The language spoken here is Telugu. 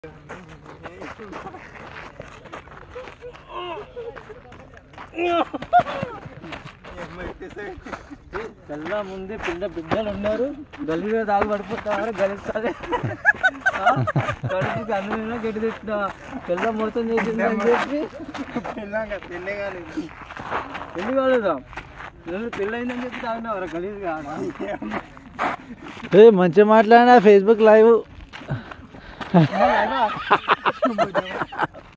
కల్లా ముందే పిల్ల బిడ్డలు ఉన్నారు గల్లీలో తాగు పడిపోతారు గలిస్తారు కడుపుకి అందులో గట్టి తిట్టిన పిల్ల మొత్తం చేసింది అని చెప్పి పెళ్లి కాలేదా నేను పెళ్ళి అయిందని చెప్పి తాగినావు గలీజ్ కాదా ఏ మంచిగా మాట్లాడినా ఫేస్బుక్ లైవ్